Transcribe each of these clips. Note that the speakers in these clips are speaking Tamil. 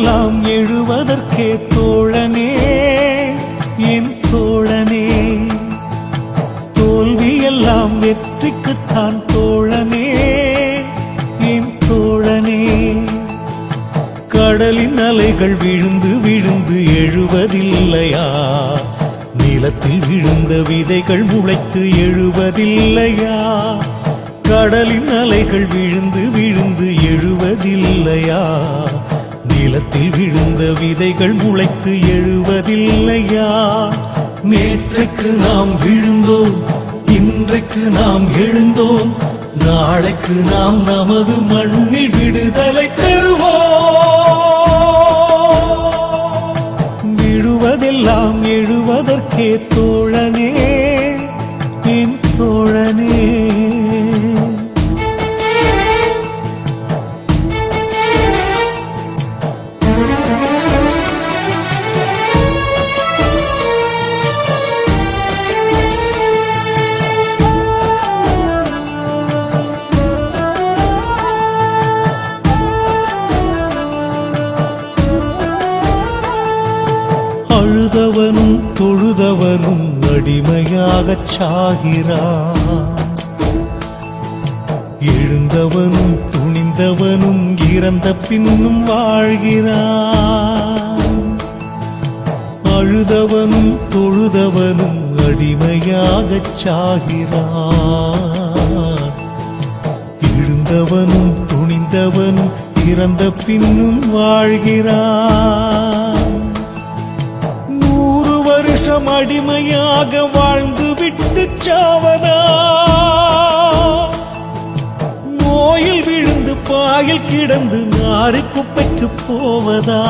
விழுவதெல்லாம் எழுவதற்கே தோழனே என் தோழனே தோல்வியெல்லாம் வெற்றிக்குத்தான் தோழனே என் தோழனே கடலின் அலைகள் விழுந்து விழுந்து எழுவதில்லையா நிலத்தில் விழுந்த விதைகள் முளைத்து எழுவதில்லையா கடலின் அலைகள் விழுந்து விழுந்து எழுவதில்லையா நிலத்தில் விழுந்த விதைகள் முளைத்து எழுவதில்லையா நேற்றைக்கு நாம் விழுந்தோம் இன்றைக்கு நாம் எழுந்தோம் நாளைக்கு நாம் நமது மண்ணில் விடுதலை பெறுவோம் விழுவதெல்லாம் எழுவதற்கே தோழனே என் தோழனே அழுதவனும் தொழுதவனும் அடிமையாகச் சாகிறான் எழுந்தவனும் துணிந்தவனும் இறந்த பின்னும் வாழ்கிறான் அழுதவனும் தொழுதவனும் அடிமையாகச் சாகிறான் எழுந்தவனும் துணிந்தவனும் இறந்த பின்னும் வாழ்கிறான் நூறு வருஷம் அடிமையாக வாழ்ந்து விட்டு சாவதா நோயில் விழுந்து பாயில் கிடந்து நாரி குப்பைக்கு போவதா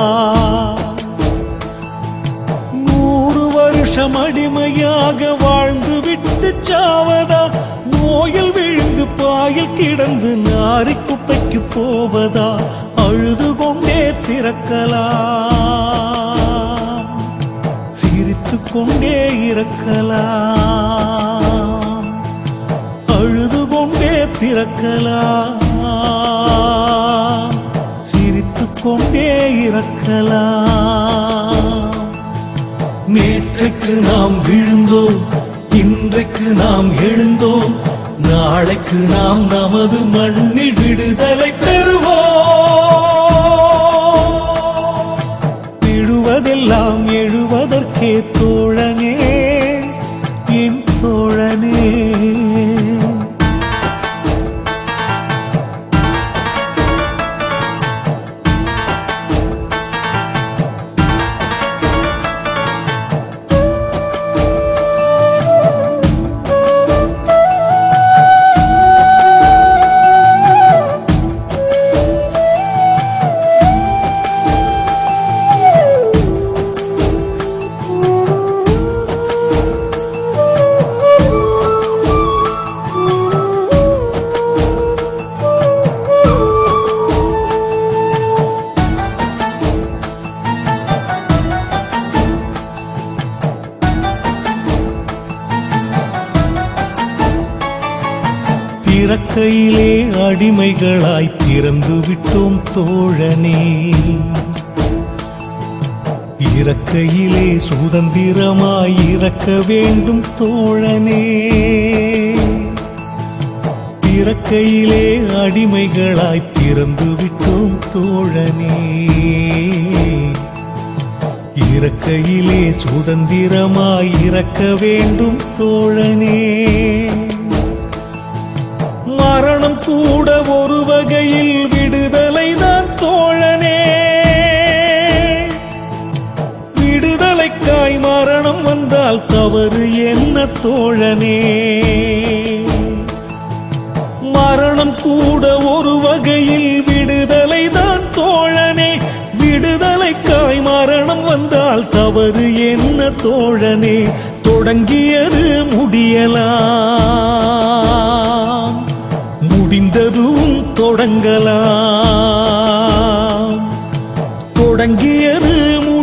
நூறு வருஷம் அடிமையாக வாழ்ந்து விட்டு சாவதா நோயில் விழுந்து பாயில் கிடந்து நாரி குப்பைக்கு போவதா அழுது கொண்டே பிறக்கலாம் சிரித்துக் கொண்டே இறக்கலாம் அழுது கொண்டே பிறக்கலாம் சிரித்துக் கொண்டே இறக்கலாம் நேற்றைக்கு நாம் விழுந்தோம் இன்றைக்கு நாம் எழுந்தோம் நாளைக்கு நாம் நமது மண்ணில் விடுதலை பெறுவோம் விழுவதெல்லாம் எழுவதற்கே தோழனே என் தோழனே பிறக்கையிலே அடிமைகளாய் பிறந்து விட்டோம் தோழனே இறக்கையிலே சுதந்திரமாய் இறக்க வேண்டும் தோழனே பிறக்கையிலே அடிமைகளாய் பிறந்து விட்டோம் தோழனே இறக்கையிலே சுதந்திரமாய் இறக்க வேண்டும் தோழனே மரணம் கூட ஒரு வகையில் விடுதலை தான் தோழனே விடுதலைக்காய் மரணம் வந்தால் தவறு என்ன தோழனே மரணம் கூட ஒரு வகையில் விடுதலை தான் தோழனே விடுதலைக்காய் மரணம் வந்தால் தவறு என்ன தோழனே தொடங்கியது முடியலாம் முடிந்ததும் தொடங்கலாம் தொடங்கியது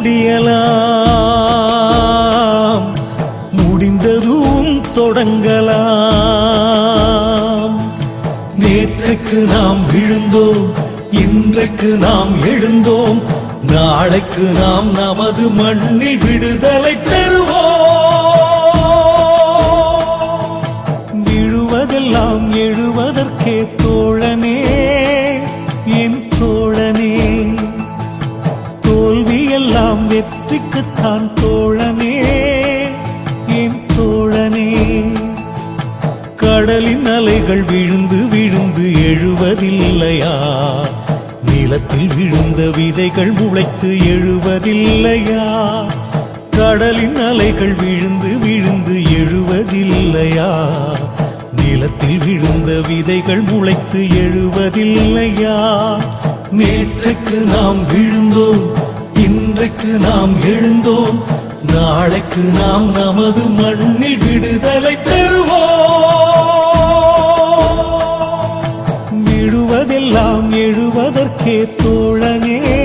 முடியலாம் முடிந்ததும் தொடங்கலாம் நேற்றைக்கு நாம் விழுந்தோம் இன்றைக்கு நாம் எழுந்தோம் நாளைக்கு நாம் நமது மண்ணில் விடுதலை பெறுவோம் விழுவதெல்லாம் எழுவதற்கே தோழனே என் தோழனே தோல்வியெல்லாம் வெற்றிக்குத்தான் தோழனே என் தோழனே கடலின் அலைகள் விழுந்து விழுந்து எழுவதில்லையா நிலத்தில் விழுந்த விதைகள் முளைத்து எழுவதில்லையா கடலின் அலைகள் விழுந்து விழுந்து எழுவதில்லையா நிலத்தில் விழுந்த விதைகள் முளைத்து எழுவதில்லையா நேற்றைக்கு நாம் விழுந்தோம் இன்றைக்கு நாம் எழுந்தோம் நாளைக்கு நாம் நமது மண்ணில் விடுதலை பெறுவோம் விழுவதெல்லாம் எழுவதற்கே தோழனே